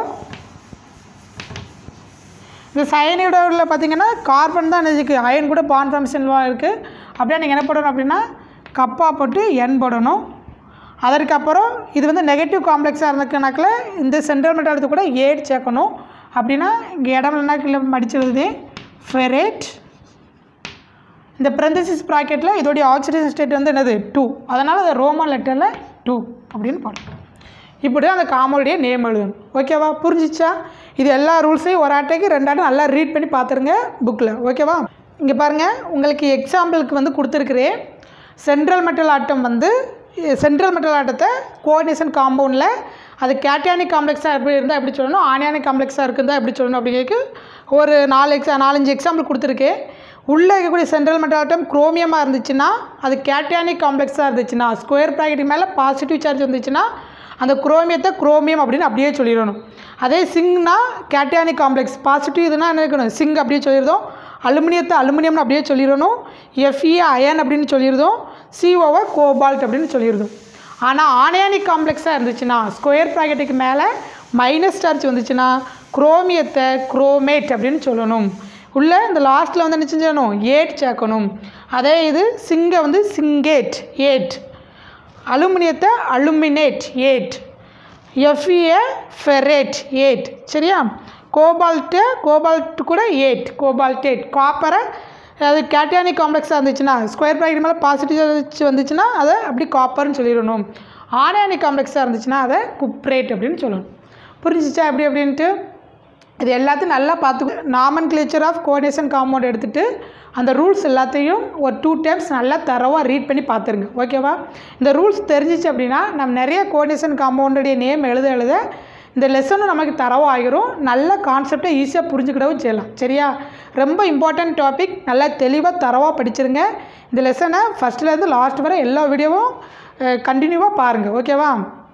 S1: இந்த சயனிடோவில் பார்த்தீங்கன்னா கார்பன் தான் இருக்குது அயன் கூட பான் ஃபங்க்ஷன்லாம் இருக்குது அப்படியே நீங்கள் என்ன போடணும் அப்படின்னா கப்பா போட்டு என் போடணும் அதற்கப்புறம் இது வந்து நெகட்டிவ் காம்ப்ளெக்ஸாக இருந்துக்குனாக்கில் இந்த சென்ட்ரல் மெட்டாலத்து கூட ஏட் சேர்க்கணும் அப்படின்னா இங்கே இடம் இல்லைனா மடிச்சிருது ஃபெரேட் இந்த பிரந்தசிஸ் ப்ராக்கெட்டில் இதோடைய ஆக்சிடேஷன் ஸ்டேட் வந்து என்னது டூ அதனால் அது ரோமன் லெட்டரில் டூ அப்படின்னு போடணும் இப்படி தான் அந்த காமோடைய நேம் எழுதணும் ஓகேவா புரிஞ்சிச்சா இது எல்லா ரூல்ஸையும் ஒரு ஆட்டைக்கு ரெண்டு ஆட்டை நல்லா ரீட் பண்ணி பார்த்துருங்க புக்கில் ஓகேவா இங்கே பாருங்கள் உங்களுக்கு எக்ஸாம்பிளுக்கு வந்து கொடுத்துருக்குறேன் சென்ட்ரல் மெட்டல் ஆட்டம் வந்து சென்ட்ரல் மெட்டல் ஆட்டத்தை கோஆர்டினேஷன் காம்பவுண்டில் அது கேட்டியானிக் காம்ப்ளெக்ஸாக எப்படி இருந்தால் எப்படி சொல்லணும் ஆனியானிக் காம்ப்ளெக்ஸாக இருக்குதா எப்படி சொல்லணும் அப்படிங்கிறதுக்கு ஒரு நாலு எக்ஸா நாலஞ்சு எக்ஸாம்பிள் கொடுத்துருக்கேன் உள்ளே இருக்கக்கூடிய சென்ட்ரல் மெட்டாட்டம் குரோமியமாக இருந்துச்சுன்னா அது கேட்டியானிக் காம்ப்ளெக்ஸாக இருந்துச்சுன்னா ஸ்கொயர் ப்ராக்கெட் மேலே பாசிட்டிவ் சார்ஜ் வந்துச்சுன்னா அந்த குரோமியத்தை குரோமியம் அப்படின்னு அப்படியே சொல்லிடணும் அதே சிங்னா கேட்டியானிக் காம்ப்ளெக்ஸ் பாசிட்டிவ் இதுனா என்ன இருக்கணும் சிங் அப்படியே சொல்லியிருந்தோம் அலுமினியத்தை அலுமினியம்னு அப்படியே சொல்லிடணும் எஃப்இ அயன் அப்படின்னு சொல்லியிருந்தோம் சிஓவை கோபால்ட் அப்படின்னு சொல்லியிருந்தோம் ஆனால் ஆனியானிக் காம்ப்ளெக்ஸாக இருந்துச்சுன்னா ஸ்கொயர் ப்ராக்கெட்டுக்கு மேலே மைனஸ் சார்ஜ் வந்துச்சுன்னா குரோமியத்தை குரோமேட் அப்படின்னு சொல்லணும் உள்ளே இந்த லாஸ்ட்டில் வந்து என்ன செஞ்சிடணும் ஏட் சேர்க்கணும் அதே இது சிங்கை வந்து சிங்கேட் ஏட் அலுமினியத்தை அலுமினேட் ஏட் எஃப்இஏ ஃபெரேட் ஏட் சரியா கோபால்ட்டு கோபால்ட் கூட ஏட் கோபால்டேட் காப்பரை அது கேட்டியானிக் காம்ப்ளெக்ஸாக இருந்துச்சுன்னா ஸ்கொயர் ப்ராக்கெட் மேலே பாசிட்டிவ் வந்துச்சுன்னா அதை அப்படி காப்பர்னு சொல்லிடணும் ஆனியானிக் காம்ப்ளெக்ஸாக இருந்துச்சுன்னா அதை குப்ரேட் அப்படின்னு சொல்லணும் புரிஞ்சிச்சா எப்படி அப்படின்ட்டு இது எல்லாத்தையும் நல்லா பார்த்து nomenclature of coordination compound எடுத்துகிட்டு அந்த ரூல்ஸ் எல்லாத்தையும் ஒரு டூ டைம்ஸ் நல்லா தரவாக ரீட் பண்ணி பார்த்துருங்க ஓகேவா இந்த ரூல்ஸ் தெரிஞ்சிச்சு அப்படின்னா நம்ம நிறைய கோஆர்டினேஷன் காம்பவுண்டுடைய நேம் எழுத எழுத இந்த லெசனும் நமக்கு தரவும் ஆகிரும் நல்ல கான்செப்டை ஈஸியாக புரிஞ்சுக்கிடவும் செய்யலாம் சரியா ரொம்ப இம்பார்ட்டன்ட் டாபிக் நல்லா தெளிவாக தரவாக படிச்சிருங்க இந்த லெசனை ஃபஸ்ட்லேருந்து லாஸ்ட் வரை எல்லா வீடியோவும் கண்டினியூவாக பாருங்கள் ஓகேவா